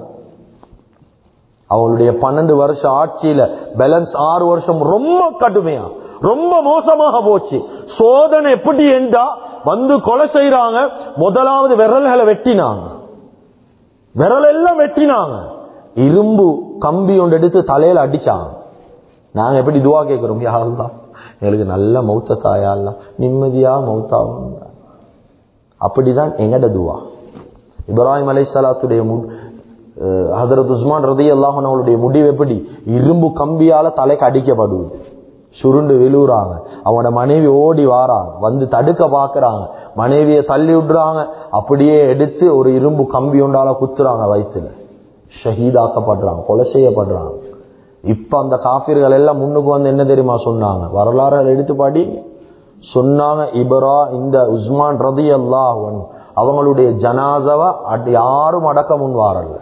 Speaker 1: அவங்களுடைய பன்னெண்டு வருஷம் ஆட்சியில பேலன்ஸ் ஆறு வருஷம் ரொம்ப கடுமையா ரொம்ப மோசமாக போச்சு சோதனை எப்படி என்றா வந்து கொலை செய்யறாங்க முதலாவது விரல்களை வெட்டினாங்க விரல் எல்லாம் வெட்டினாங்க இரும்பு கம்பி ஒன்று எடுத்து தலையில அடிச்சாங்க நாங்க எப்படி துவா கேட்கிறோம் யாருலாம் எங்களுக்கு நல்ல மௌத்த தாயாலாம் நிம்மதியா மௌத்தாகும் அப்படிதான் எங்கட துவா இப்ராஹிம் அலை சலாத்துடைய ஹதரத் உஸ்மான் ரதி அல்லாஹனுடைய முடிவு எப்படி இரும்பு கம்பியால தலைக்கு அடிக்கப்படுவது சுருண்டு விழுறாங்க அவனோட மனைவி ஓடி வாராங்க வந்து தடுக்க பாக்குறாங்க மனைவியை தள்ளி விடுறாங்க அப்படியே எடுத்து ஒரு இரும்பு கம்பி ஒன்றால குத்துறாங்க வயிற்றுல ஷஹீதாக்கப்படுறாங்க கொலை செய்யப்படுறாங்க இப்ப அந்த காபிர்கள் எல்லாம் முன்னுக்கு வந்து என்ன தெரியுமா சொன்னாங்க வரலாறு எடுத்து பாடி சொன்னாங்க இபரா இந்த உஸ்மான் ரதி அல்லாஹன் அவங்களுடைய ஜனாசவ யாரும் அடக்க முன் வாரல்ல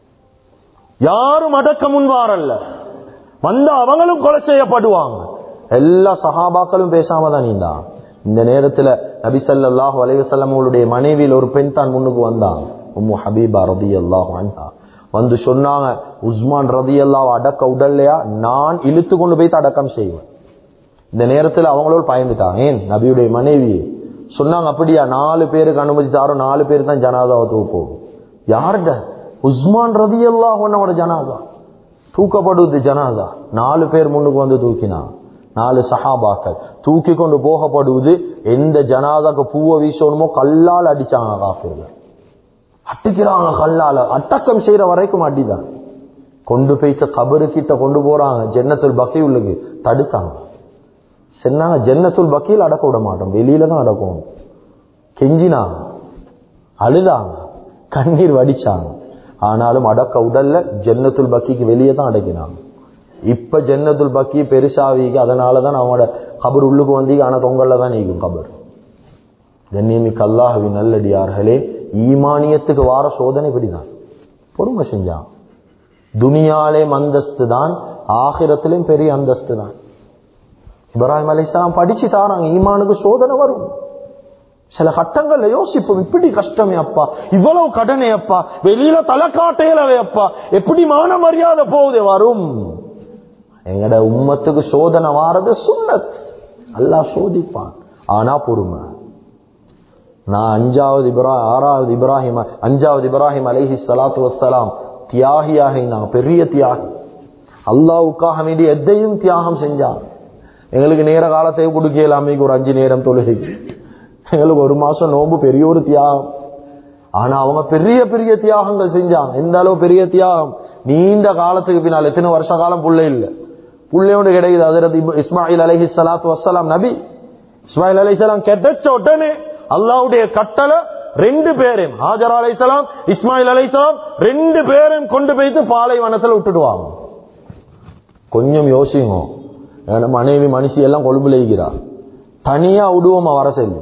Speaker 1: யாரும் அடக்க முன் வாரல்ல வந்த அவங்களும் கொலை செய்யப்படுவாங்க எல்லா சஹாபாக்களும் பேசாம தான் நீந்தான் இந்த நேரத்துல நபி ஸல்லல்லாஹு அலைஹி வஸல்லம் அவங்களுடைய மனைவியில் ஒரு பெண் தான் முன்னுக்கு வந்தாங்க உம்மு ஹபீபா ரலியல்லாஹு அன்ஹா வந்து சொன்னாங்க உஸ்மான் ரலியல்லாஹு அடக்க உடல்லையா நான் இழுத்து கொண்டு போய் அடக்கம் செய்வேன் இந்த நேரத்துல அவங்களோட பயந்துட்டாங்க ஏன் நபியுடைய மனைவி சொன்னாங்க அப்படியா நாலு பேருக்கு அனுமதி தாரோம் நாலு பேர் தான் ஜனாதாவை தூப்போம் யார்ட உஸ்மான் ரதியல்லாஹு அன்ஹுவோட ஜனாதா தூக்கப்படுவது ஜனாதா நாலு பேர் முன்னுக்கு வந்து தூக்கினான் நாலு சஹாபாக்கள் தூக்கி கொண்டு போகப்படுவது எந்த ஜனாதாக்கு பூவை வீசணுமோ கல்லால் அடிச்சாங்க காஃபிர்கள் அட்டிக்கிறாங்க கல்லால அட்டக்கம் செய்யற வரைக்கும் அடிதான் கொண்டு போய்த்து கபரு கிட்ட கொண்டு போறாங்க ஜென்னத்துல் பக்கி உள்ளுக்கு தடுத்தாங்க சொன்னாங்க ஜென்னத்துல் பக்கியில் அடக்க விட மாட்டோம் வெளியில தான் அடக்கணும் கெஞ்சினாங்க அழுதாங்க கண்ணீர் வடிச்சாங்க ஆனாலும் அடக்க உடல்ல ஜென்னத்துல் பக்கிக்கு வெளியே தான் அடக்கினாங்க இப்ப ஜன்னத்துல் பக்கி பெருசாவிக்கு அதனாலதான் அவங்களோட கபர் உள்ளுக்கு வந்தீங்க ஆனா தொங்கல்ல தான் நீக்கும் கபர் கண்ணியமிக்க அல்லாஹுவின் நல்லடியார்களே ஈமானியத்துக்கு வார சோதனை இப்படிதான் பொறுமை செஞ்சான் துனியாலே அந்தஸ்து தான் ஆகிரத்திலும் பெரிய அந்தஸ்து தான் இப்ராஹிம் அலிஸ்லாம் படிச்சு தாராங்க ஈமானுக்கு சோதனை வரும் சில கட்டங்கள்ல யோசிப்போம் இப்படி கஷ்டமே அப்பா இவ்வளவு கடனே அப்பா வெளியில தலை காட்டையிலவே அப்பா எப்படி மான மரியாதை போகுது வரும் எங்கட உம்மத்துக்கு சோதனை வாரது சுண்ணத் அல்லாஹ் சோதிப்பான் ஆனா பொறுமை நான் அஞ்சாவது இப்ரா ஆறாவது இப்ராஹிம் அஞ்சாவது இப்ராஹிம் அலைஹி ஸலாத்து வஸ்ஸலாம் தியாகியாக நான் பெரிய தியாகி அல்லாவுக்காக வேண்டி எதையும் தியாகம் செஞ்சான் எங்களுக்கு நேர காலத்தை கொடுக்கலாமே ஒரு அஞ்சு நேரம் தொழுகை எங்களுக்கு ஒரு மாசம் நோம்பு பெரிய ஒரு தியாகம் ஆனா அவங்க பெரிய பெரிய தியாகங்கள் செஞ்சாங்க எந்த அளவு பெரிய தியாகம் நீண்ட காலத்துக்கு பின்னால் எத்தனை வருஷ காலம் புள்ள இல்ல புள்ளையோடு கிடைக்குது அதிரது இஸ்மாயில் அலஹி சலாத்து வசலாம் நபி இஸ்மாயில் அலிசலாம் கிடைச்ச உடனே அல்லாவுடைய கட்டளை ரெண்டு பேரையும் ஹாஜர் அலைசலாம் இஸ்மாயில் அலைசலாம் ரெண்டு பேரையும் கொண்டு போயிட்டு பாலைவனத்துல விட்டுடுவாங்க கொஞ்சம் யோசிங்க என் மனைவி மனுஷி எல்லாம் கொழும்புல இருக்கிறா தனியா விடுவோமா வர சொல்லி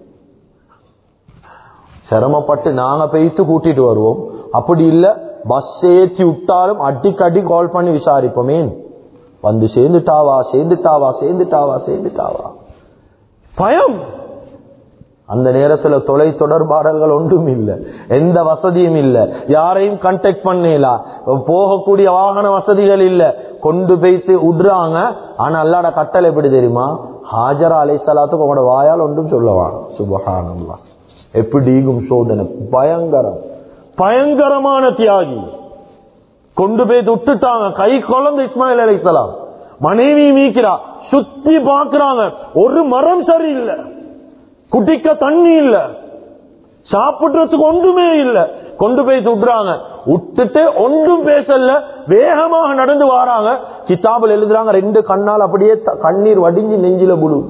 Speaker 1: சிரமப்பட்டு நாங்க போயிட்டு கூட்டிட்டு வருவோம் அப்படி இல்ல பஸ் ஏற்றி விட்டாலும் அடிக்கடி கால் பண்ணி விசாரிப்போமே வந்து சேர்ந்துட்டாவா சேர்ந்துட்டாவா சேர்ந்துட்டாவா சேர்ந்துட்டாவா பயம் அந்த நேரத்துல தொலை தொடர்பாடல்கள் ஒன்றும் இல்ல எந்த வசதியும் இல்ல யாரையும் கண்டெக்ட் பண்ணல போகக்கூடிய வாகன வசதிகள் இல்ல கொண்டு போய்த்து விடுறாங்க ஆனா அல்லாட கட்டளை எப்படி தெரியுமா ஹாஜரா அலை சலாத்துக்கு உங்களோட வாயால் ஒன்றும் சொல்லவான் சுபகானம்லாம் எப்படிகும் சோதனை பயங்கரம் பயங்கரமான தியாகி கொண்டு போய் விட்டுட்டாங்க கை குழந்தை இஸ்மாயில் அலைசலாம் மனைவி மீக்கிறா சுத்தி பாக்குறாங்க ஒரு மரம் சரியில்லை குடிக்க தண்ணி இல்ல சாப்பிடுறதுக்கு ஒன்றுமே இல்ல கொண்டு போய் சுடுறாங்க விட்டுட்டு ஒன்றும் பேசல வேகமாக நடந்து வராங்க கிதாபில் எழுதுறாங்க ரெண்டு கண்ணால் அப்படியே கண்ணீர் வடிஞ்சு நெஞ்சில புழு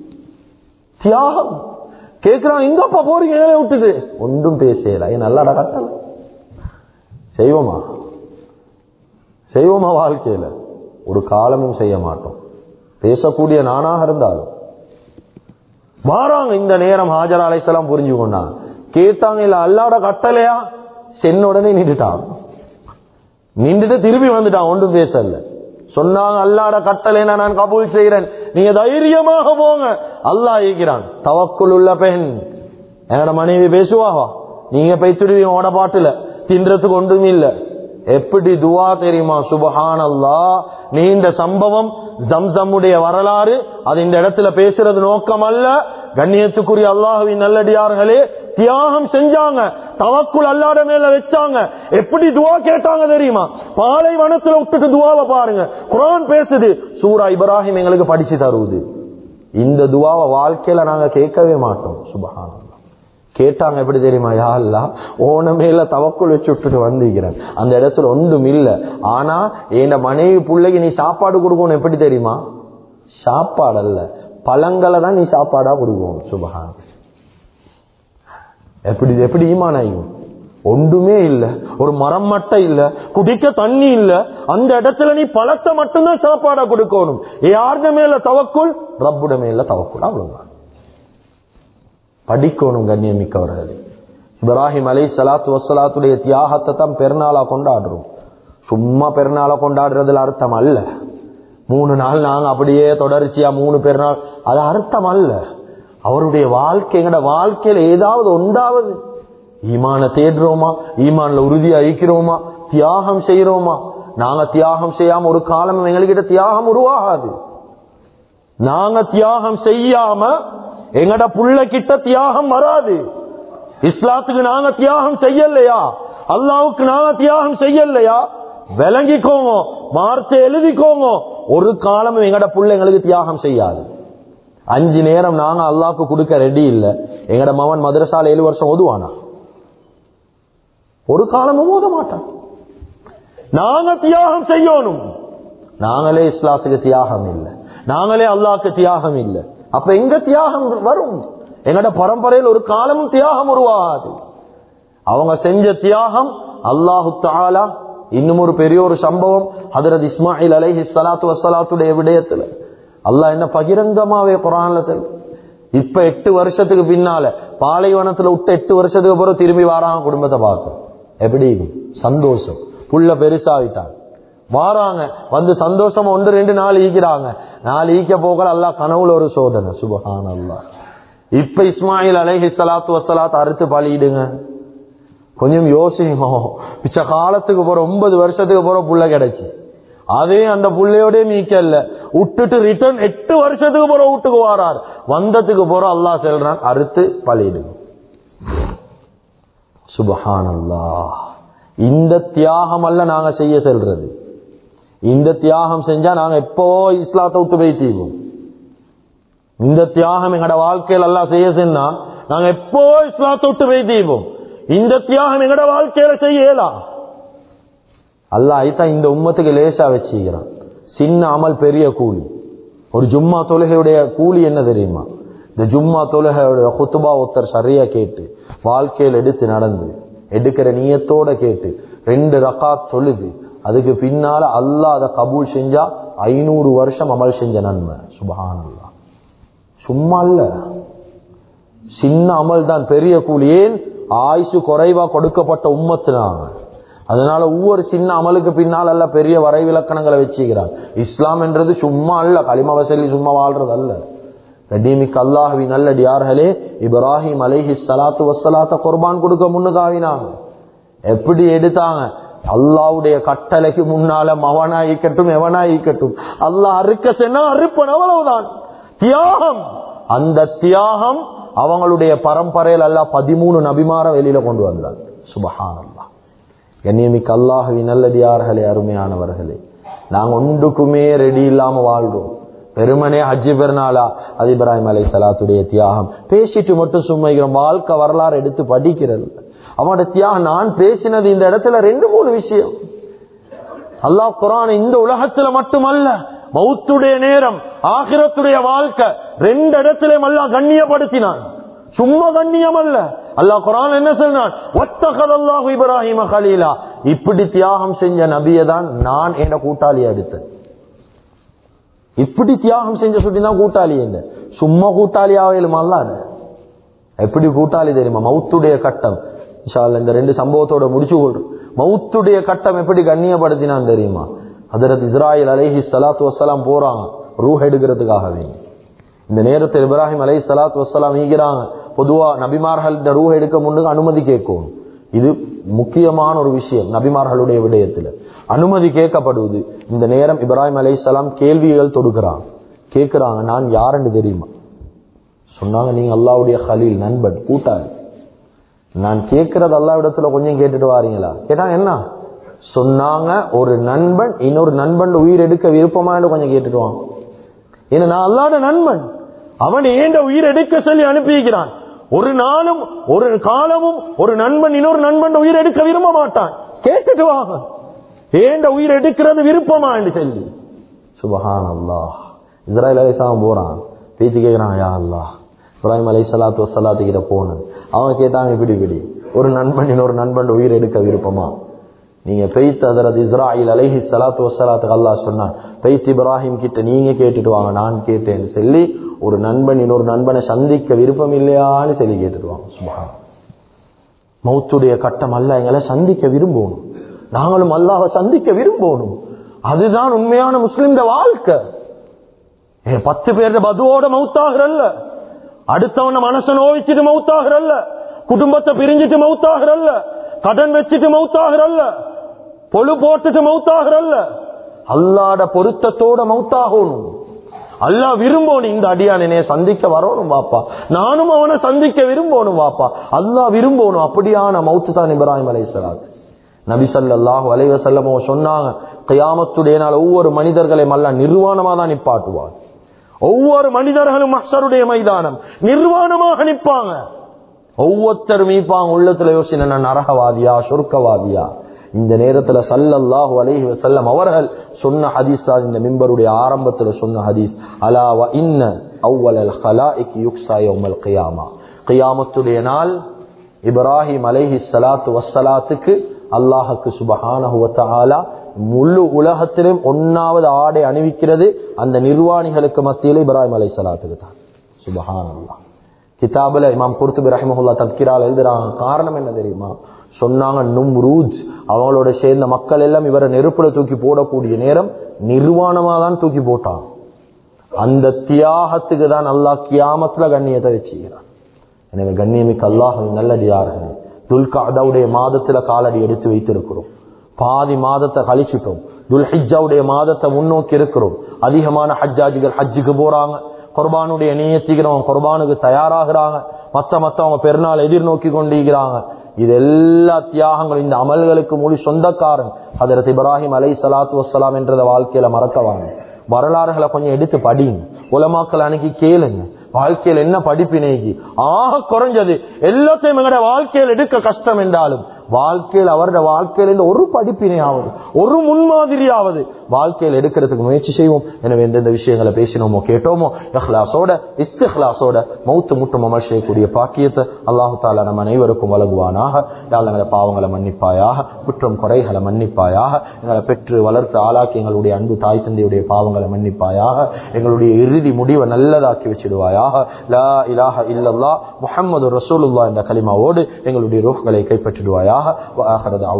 Speaker 1: தியாகம் கேக்குறாங்க எங்கப்பா போறீங்க ஏழை விட்டுது ஒன்றும் பேசல நல்லாட கட்டல செய்வோமா செய்வோமா வாழ்க்கையில ஒரு காலமும் செய்ய மாட்டோம் பேசக்கூடிய நானாக இருந்தாலும் மாறாங்க இந்த நேரம் ஹாஜர் அலைசலாம் புரிஞ்சு கொண்டாங்க கேட்டாங்க இல்ல அல்லாட கட்டளையா சென்ன உடனே நின்றுட்டான் நின்றுட்டு திரும்பி வந்துட்டான் ஒன்றும் பேசல சொன்னாங்க அல்லாட கட்டளை நான் கபூல் செய்யறேன் நீங்க தைரியமாக போங்க அல்லாஹ் இருக்கிறான் தவக்குள் உள்ள பெண் என்னோட மனைவி பேசுவாவா நீங்க பேசிடுவீங்க உட பாட்டுல தின்றதுக்கு ஒன்றும் இல்ல எப்படி துவா தெரியுமா சுபஹான் அல்லா நீண்ட சம்பவம் ஜம்சம்முடைய வரலாறு அது இந்த இடத்துல பேசுறது நோக்கம் அல்ல கண்ணியத்துக்குரிய அல்லாஹுவின் நல்லடியார்களே தியாகம் செஞ்சாங்க தவக்குள் அல்லாட மேல வச்சாங்க எப்படி துவா கேட்டாங்க தெரியுமா பாலைவனத்துல விட்டுட்டு துவாவை பாருங்க குரான் பேசுது சூரா இப்ராஹிம் எங்களுக்கு படிச்சு தருவது இந்த துவாவை வாழ்க்கையில நாங்க கேட்கவே மாட்டோம் சுபஹான் கேட்டாங்க எப்படி தெரியுமா யா அல்லா ஓன மேல தவக்குள் வச்சு விட்டுட்டு வந்திருக்கிறேன் அந்த இடத்துல ஒன்றும் இல்ல ஆனா என் மனைவி பிள்ளைக்கு நீ சாப்பாடு கொடுக்கணும் எப்படி தெரியுமா சாப்பாடு அல்ல பழங்களை தான் நீ சாப்பாடா கொடுக்கணும் சுபகான் எப்படி எப்படி ஈமானாயும் ஒன்றுமே இல்ல ஒரு மரம் மட்டும் இல்ல குடிக்க தண்ணி இல்ல அந்த இடத்துல நீ பழத்தை மட்டும்தான் சாப்பாடா கொடுக்கணும் யாருட மேல தவக்குள் ரப்புட மேல தவக்குள் அவ்வளவுதான் படிக்கணும் கண்ணியமிக்கவர்களே இப்ராஹிம் அலை சலாத்து வசலாத்துடைய தியாகத்தை தான் பெருநாளா கொண்டாடுறோம் சும்மா பெருநாளா கொண்டாடுறதுல அர்த்தம் அல்ல மூணு நாள் நாங்க அப்படியே தொடர்ச்சியா மூணு பேர் நாள் அது அர்த்தம் அல்ல அவருடைய வாழ்க்கை எங்கட வாழ்க்கையில ஏதாவது உண்டாவது ஈமான தேடுறோமா ஈமான்ல உறுதியா இருக்கிறோமா தியாகம் செய்யறோமா நாங்க தியாகம் செய்யாம ஒரு காலம் எங்ககிட்ட தியாகம் உருவாகாது நாங்க தியாகம் செய்யாம எங்கட புள்ள கிட்ட தியாகம் வராது இஸ்லாத்துக்கு நாங்க தியாகம் செய்யலையா அல்லாவுக்கு நாங்க தியாகம் செய்யலையா விளங்கிக்கோங்க வார்த்தை எழுதிக்கோங்க ஒரு காலம் எங்கட புள்ள எங்களுக்கு தியாகம் செய்யாது அஞ்சு நேரம் நாங்க அல்லாவுக்கு கொடுக்க ரெடி இல்ல எங்கட மவன் மதரசால ஏழு வருஷம் ஓதுவானா ஒரு காலமும் ஓத மாட்டான் நாங்க தியாகம் செய்யணும் நாங்களே இஸ்லாத்துக்கு தியாகம் இல்லை நாங்களே அல்லாஹ்க்கு தியாகம் இல்லை அப்ப எங்க தியாகம் வரும் எங்கட பரம்பரையில் ஒரு காலமும் தியாகம் உருவாகாது அவங்க செஞ்ச தியாகம் அல்லாஹு தாலா இன்னும் ஒரு பெரிய ஒரு சம்பவம் ஹதரத் இஸ்மாயில் அலைஹி ஸலாத்து வஸ்ஸலாத்துடைய விடயத்துல அல்லாஹ் என்ன பகிரங்கமாவே குரான்ல சொல்லு இப்ப எட்டு வருஷத்துக்கு பின்னால பாலைவனத்துல விட்டு எட்டு வருஷத்துக்கு அப்புறம் திரும்பி வாராங்க குடும்பத்தை பார்க்க எப்படி சந்தோஷம் புள்ள பெருசாவிட்டாங்க வாராங்க வந்து சந்தோஷம் ஒன்று ரெண்டு நாள் ஈக்கிறாங்க நாலு ஈக்க போகல அல்லாஹ் கனவுல ஒரு சோதனை சுபஹான் அல்லாஹ் இப்ப இஸ்மாயில் அலைஹி ஸலாத்து வஸ்ஸலாத்து அறுத்து பலியிடுங்க கொஞ்சம் யோசிங்க மிச்ச காலத்துக்கு போற ஒன்பது வருஷத்துக்கு போற புள்ள கிடைச்சு அதே அந்த புள்ளையோட மீக்கல்ல விட்டுட்டு ரிட்டர்ன் எட்டு வருஷத்துக்கு போற வீட்டுக்கு வாரார் வந்ததுக்கு போற அல்லாஹ் சொல்றான் அறுத்து பலியிடுங்க சுபஹானல்லா இந்த தியாகம் அல்ல நாங்க செய்ய செல்றது இந்த தியாகம் செஞ்சா நாங்க எப்போ இஸ்லாத்தை விட்டு வைத்தீவோம் இந்த தியாகம் எங்கட வாழ்க்கையில் எல்லாம் செய்ய சென்னா நாங்க எப்போ இஸ்லாத்தை விட்டு வைத்தீவோம் இந்த தியாகம் எங்கட வாழ்க்கையில செய்யலாம் அல்லாஹ் ஐத்தான் இந்த உம்மத்துக்கு லேசா வச்சுக்கிறான் சின்ன அமல் பெரிய கூலி ஒரு ஜும்மா தொழுகையுடைய கூலி என்ன தெரியுமா இந்த ஜும்மா தொழுகையுடைய குத்துபா ஒருத்தர் சரியா கேட்டு வாழ்க்கையில் எடுத்து நடந்து எடுக்கிற நியத்தோட கேட்டு ரெண்டு ரக்காத் தொழுது அதுக்கு பின்னால அல்லாஹ் அதை கபூல் செஞ்சா ஐநூறு வருஷம் அமல் செஞ்ச நன்மை சுபஹானல்லா சும்மா இல்ல சின்ன அமல் தான் பெரிய கூலி ஏன் ஆயுசு குறைவா கொடுக்கப்பட்ட உம்மத்துனாங்க அதனால ஒவ்வொரு சின்ன அமலுக்கு பின்னால் அல்ல பெரிய வரைவிலக்கணங்களை வச்சுக்கிறார் இஸ்லாம் என்றது சும்மா அல்ல களிம சொல்லி சும்மா வாழ்றது அல்ல கண்ணியமிக்க அல்லாஹவி நல்லடியார்களே இப்ராஹிம் அலைஹி சலாத்து வசலாத்த குர்பான் கொடுக்க முன்னுக்காவினாங்க எப்படி எடுத்தாங்க அல்லாவுடைய கட்டளைக்கு முன்னால மவனாயிக்கட்டும் எவனாயிக்கட்டும் அல்லாஹ் அறுக்க சென்னா அறுப்பன் அவ்வளவுதான் தியாகம் அந்த தியாகம் அவங்களுடைய பரம்பரையில் அல்ல பதிமூணு நபிமார வெளியில கொண்டு வந்தார் சுபஹான் அல்லா கண்ணியமிக்க அல்லாஹவி நல்லடியார்களே அருமையானவர்களே நாங்க ஒன்றுக்குமே ரெடி இல்லாம வாழ்றோம் பெருமனே ஹஜ்ஜி பெருநாளா அது இப்ராஹிம் அலை சலாத்துடைய தியாகம் பேசிட்டு மட்டும் சும்மைக்கிறோம் வாழ்க்கை வரலாறு எடுத்து படிக்கிறது அவனோட தியாகம் நான் பேசினது இந்த இடத்துல ரெண்டு மூணு விஷயம் அல்லாஹ் குரான் இந்த உலகத்துல மட்டுமல்ல மௌத்துடைய நேரம் ஆகிரத்துடைய வாழ்க்கை ரெண்டு இடத்திலும் அல்லாஹ் கண்ணியப்படுத்தினான் சும்மா கண்ணியம் அல்ல அல்லாஹ் குரான் என்ன சொன்னான் ஒத்தகதல்லாஹு இப்ராஹிம கலீலா இப்படி தியாகம் செஞ்ச நபியை தான் நான் என்ற கூட்டாளி எடுத்தேன் இப்படி தியாகம் செஞ்ச சுட்டினா கூட்டாளி என்ன சும்மா கூட்டாளி ஆகலுமா எப்படி கூட்டாளி தெரியுமா மவுத்துடைய கட்டம் இந்த ரெண்டு சம்பவத்தோட முடிச்சு கொள்றோம் மவுத்துடைய கட்டம் எப்படி கண்ணியப்படுத்தினான் தெரியுமா அதரத் இஸ்ராயல் அலைஹி சலாத்து வசலாம் போறாங்க ரூஹ் எடுக்கிறதுக்காகவே இந்த நேரத்தில் இப்ராஹிம் அலை சலாத்து வசலாம் ஈகிறாங்க பொதுவா நபிமார்கள் இந்த ரூஹ் எடுக்க முன்னுக்கு அனுமதி கேட்கும் இது முக்கியமான ஒரு விஷயம் நபிமார்களுடைய விடயத்துல அனுமதி கேட்கப்படுவது இந்த நேரம் இப்ராஹிம் அலை சலாம் கேள்விகள் தொடுக்கிறாங்க கேட்கிறாங்க நான் யாருன்னு தெரியுமா சொன்னாங்க நீங்க அல்லாவுடைய ஹலீல் நண்பன் கூட்டாளி நான் கேட்கறது அல்லா இடத்துல கொஞ்சம் கேட்டுட்டு வாரீங்களா கேட்டா என்ன சொன்னாங்க ஒரு நண்பன் இன்னொரு நண்பன் உயிர் எடுக்க விருப்பமானு கொஞ்சம் கேட்டுட்டு வாங்க ஏன்னா நான் அல்லாட நண்பன் அவன் ஏண்ட உயிர் எடுக்க சொல்லி அனுப்பிக்கிறான் ஒரு நாளும் ஒரு காலமும் ஒரு நண்பன் இன்னொரு நண்பன் உயிர் எடுக்க விரும்ப மாட்டான் கேட்டுட்டு வாங்க ஏண்ட உயிர் எடுக்கிறது விருப்பமா என்று சொல்லி சுபஹான் அல்லா இஸ்ராயல் அலிசாம போறான் பேச்சு கேட்கிறான் யா அல்லா இப்ராஹிம் அலை சலாத்து வசலாத்து கிட்ட போனது அவங்க கேட்டாங்க இப்படி இப்படி ஒரு நண்பன் இன்னொரு நண்பன் உயிர் எடுக்க விருப்பமா நீங்க பெய்த் அதரது இஸ்ராயில் அலைஹி சலாத்து வசலாத்துக்கு அல்லா சொன்னான் பெய்த் இப்ராஹிம் கிட்ட நீங்க கேட்டுட்டு வாங்க நான் கேட்டேன்னு சொல்லி ஒரு நண்பன் இன்னொரு நண்பனை சந்திக்க விருப்பம் இல்லையான்னு சொல்லி கேட்டுட்டு வாங்க சுபஹான் மௌத்துடைய கட்டம் அல்ல எங்களை சந்திக்க விரும்பணும் நாங்களும் அல்லாஹை சந்திக்க விரும்பணும் அதுதான் உண்மையான முஸ்லிம்ட வாழ்க்கை ஏ, பத்து பேர் பதுவோட மவுத்தாகிறல்ல அடுத்தவன மனசை நோவிச்சுட்டு மவுத்தாகிறல்ல குடும்பத்தை பிரிஞ்சிட்டு மவுத்தாகிறல்ல கடன் வச்சுட்டு மவுத்தாகிறல்ல பொழு போட்டுட்டு மவுத்தாகிறல்ல அல்லாட பொருத்தத்தோட மவுத்தாகணும் அல்லாஹ் விரும்பணும் இந்த அடியானே சந்திக்க வரணும் பாப்பா நானும் அவனை சந்திக்க விரும்பணும் பாப்பா அல்லாஹ் விரும்பணும் அப்படியான மவுத்து தான் இப்ராஹிம் அலைஹிஸ்ஸலாத்து நபி ஸல்லல்லாஹு அலைஹி வஸல்லம் அவங்க சொன்னாங்க கியாமத்துடைய நாள் ஒவ்வொரு மனிதர்களையும் அல்லாஹ் நிர்வாணமா தான் நிப்பாட்டுவார் ஒவ்வொரு மனிதர்களும் மஹ்ஷருடைய மைதானம் நிர்வாணமாக நிற்பாங்க ஒவ்வொருத்தரும் மீப்பாங்க உள்ளத்துல யோசனை நான் நரகவாதியா சொர்க்கவாதியா இந்த நேரத்துல சல்லல்லாஹு அலைஹி வஸல்லம் அவர்கள் சொன்ன ஹதீஸ் தான் இந்த மிம்பருடைய ஆரம்பத்துல சொன்ன ஹதீஸ் அலா வ இன்ன அவ்வலல் ஹலாயிக் யுக்ஸா யௌமல் கியாமா கியாமத்துடைய நாள் இப்ராஹிம் அலைஹி ஸலாத்து வஸ்ஸலாத்துக்கு அல்லாஹுக்கு சுபஹானஹு வ தஆலா முழு உலகத்திலும் ஒன்னாவது ஆடை அணிவிக்கிறது அந்த நிர்வாணிகளுக்கு மத்தியில் இப்ராஹிம் அலை சலாத்துக்கு தான் சுபஹானல்லாஹ் கிதாபுல இமாம் குர்துபி ரஹிமஹுல்லா தப்கிரால் எழுதுறாங்க காரணம் என்ன தெரியுமா சொன்னாங்க நும்ரூஜ் அவங்களோட சேர்ந்த மக்கள் எல்லாம் இவரை நெருப்புல தூக்கி போடக்கூடிய நேரம் நிர்வாணமா தான் தூக்கி போட்டான் அந்த தியாகத்துக்கு தான் அல்லாஹ் கியாமத்துல கண்ணியத்தை வச்சுக்கிறான் எனவே கண்ணியமிக்க அல்லாஹ் நல்லடியார்கள் துல்காதாவுடைய மாதத்துல காலடி எடுத்து வைத்திருக்கிறோம் பாதி மாதத்தை கழிச்சிட்டோம் துல்ஹிஜாவுடைய மாதத்தை முன்னோக்கி இருக்கிறோம் அதிகமான ஹஜ்ஜாஜிகள் ஹஜ்ஜுக்கு போறாங்க குர்பானுடைய நீயத்திக்கிறவங்க குர்பானுக்கு தயாராகிறாங்க மத்த மத்தவங்க பெருநாள் எதிர்நோக்கி கொண்டிருக்கிறாங்க இது எல்லா தியாகங்களும் இந்த அமல்களுக்கு முழு சொந்தக்காரன் ஹதரத் இப்ராஹிம் அலை சலாத்து வசலாம் என்றத வாழ்க்கையில மறக்கவாங்க வரலாறுகளை கொஞ்சம் எடுத்து படிங்க உலமாக்கள் அன்னைக்கு கேளுங்க வாழ்க்கையில் என்ன படிப்பினைக்கு ஆக குறைஞ்சது எல்லாத்தையும் எங்கட வாழ்க்கையில் எடுக்க கஷ்டம் என்றாலும் வாழ்க்கையில் அவருடைய வாழ்க்கையில் இந்த ஒரு படிப்பினையாவது ஒரு முன்மாதிரியாவது வாழ்க்கையில் எடுக்கிறதுக்கு முயற்சி செய்வோம் எனவே எந்தெந்த விஷயங்களை பேசினோமோ கேட்டோமோ இஹ்லாசோட இஸ்திஹ்லாசோட மௌத்து முட்டும் அமல் செய்யக்கூடிய பாக்கியத்தை அல்லாஹு தாலா நம்ம அனைவருக்கும் வழங்குவானாக எங்களை பாவங்களை மன்னிப்பாயாக குற்றம் குறைகளை மன்னிப்பாயாக எங்களை பெற்று வளர்த்து ஆளாக்கி எங்களுடைய அன்பு தாய் தந்தையுடைய பாவங்களை மன்னிப்பாயாக எங்களுடைய இறுதி முடிவை நல்லதாக்கி வச்சிடுவாயாக லா இலாஹ இல்லல்லா முஹம்மது ரசூலுல்லாஹ் என்ற கலிமாவோடு எங்களுடைய ரூஹ்களை கைப்பற்றிடுவாயாக வ ஆஹிரு